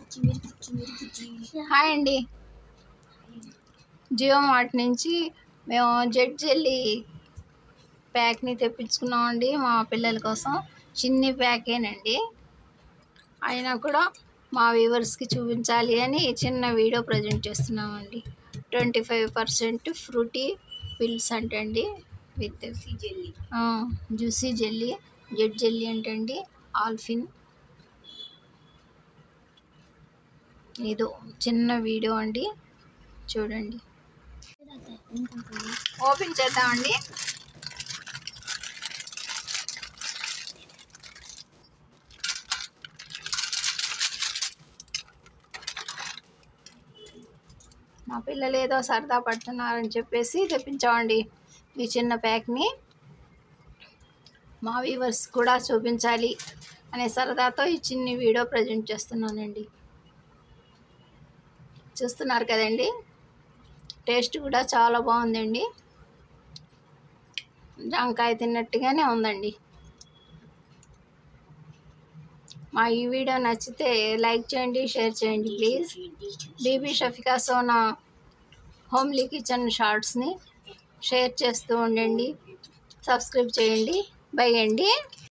hi అండి Jio mart నుంచి మేము జెడ్ జెల్లీ ప్యాక్ని తెప్పించుకున్నామండి మా పిల్లల కోసం చిన్ని ప్యాకేనండి అయినా కూడా మా వ్యూవర్స్కి చూపించాలి అని చిన్న వీడియో ప్రజెంట్ చేస్తున్నామండి twenty five percent fruity pills అంటండి with jelly juicy jelly Z jelly అంటండి ఆల్ఫిన్ ఇదో చిన్న వీడియో అండి చూడండి ఓపెన్ చేద్దామండి మా పిల్లలు ఏదో సరదా పడుతున్నారని చెప్పేసి తెప్పించామండి ఈ చిన్న ప్యాక్ని మా వ్యూవర్స్ కూడా చూపించాలి అనే సరదాతో ఈ చిన్ని వీడియో ప్రజెంట్ చేస్తున్నానండి చూస్తున్నారు కదండి టేస్ట్ కూడా చాలా బాగుందండి జాంకాయ తిన్నట్టుగానే ఉందండి మా ఈ వీడియో నచ్చితే లైక్ చేయండి షేర్ చేయండి please Bibi Shafika Sona homely kitchen షార్ట్స్ని షేర్ చేస్తూ ఉండండి సబ్స్క్రైబ్ చేయండి బై అండి